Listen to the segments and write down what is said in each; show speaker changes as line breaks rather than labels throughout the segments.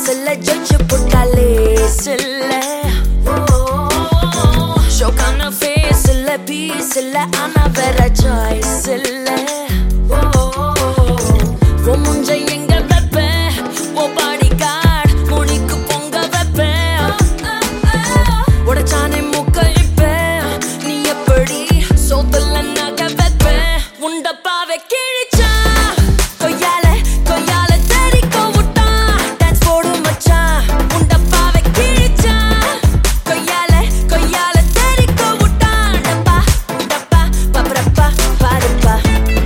சில்ல judge புட்டாலே சில்ல ஷோக்கான ஃபேஸ் இல்ல பீஸ் இல்ல ஆனா வேற சாய்ஸ் இல்ல உன் முஞ்ச எங்க வைப்பேன் உன் பாடி கார்டு முனிக்கு பொங்க வைப்பேன் உடச்சானே முக்களிப்பேன் நீ எப்படி சோத்துல நகை வைப்பேன் உண்டப்பாவை கிழிச்சா கொய்யால கொய்யால தெறிக்க விட்டா டான்ஸ் போடு மச்சான் உண்டப்பாவை கிழிச்சா கொய்யால கொய்யால தெறிக்க விட்டா டப்பா டப்பா பப்ரப்பா பாருப்பா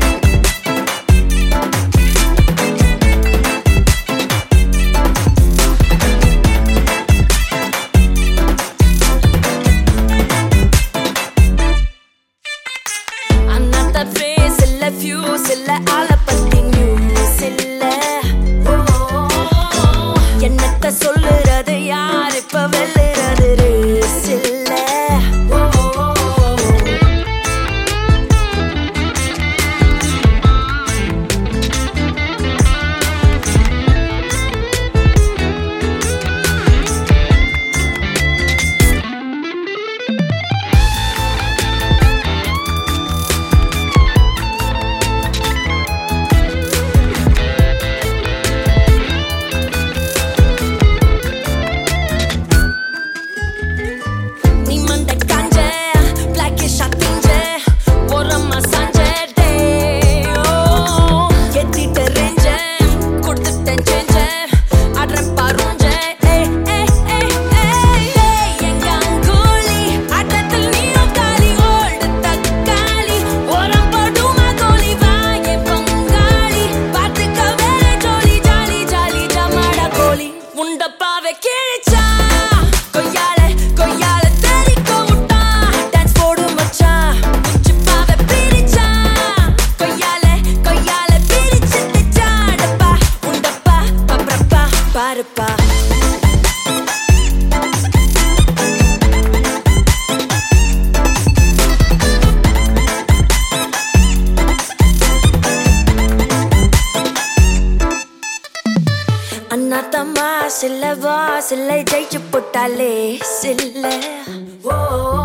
அண்ணாத்த ஃபேஸ் இல்ல ஃபியூஸ் இல்ல ஆள பத்தி நியூஸ் இல்ல என்னத்த சொல்லுறது யார் இப்ப வெல்லுறது ரேஸ் இல்ல நீ மண்ட காஞ்ச பிளாக்கிஷ் அத்திஞ்ச ஓரமா சாஞ்ச டே எத்திட்ட ரேஞ்ச கொடுத்துட்டேன் சேஞ்ச ஆடுறேன் பாருஞ்ச ஏய் ஏய் ஏய் ஏய் எங்க அங்கோலி ஆட்டத்தில் நீயும் காலி ஓல்டு தக்காளி ஓரம் போடுமா கோலி வா என் பங்காளி பார்த்துக்க வேற ஜோலி ஜாலி ஜாலி ஜமாடா கோலி உண்டப்பாவை கிழிச்சா கொய்யால கொய்யால தெறிக்க விட்டா டான்ஸ் போடு மச்சான் உச்சிப்பாவை பிரிச்சா கொய்யால கொய்யால பிரிச்சு தெச்சாடப்பா உண்டப்பா பப்ரப்பா பாருப்பா அண்ணாத்தம்மா சில்ல வா சில்லை ஜெயிச்சு போட்டாலே சில்ல ஓ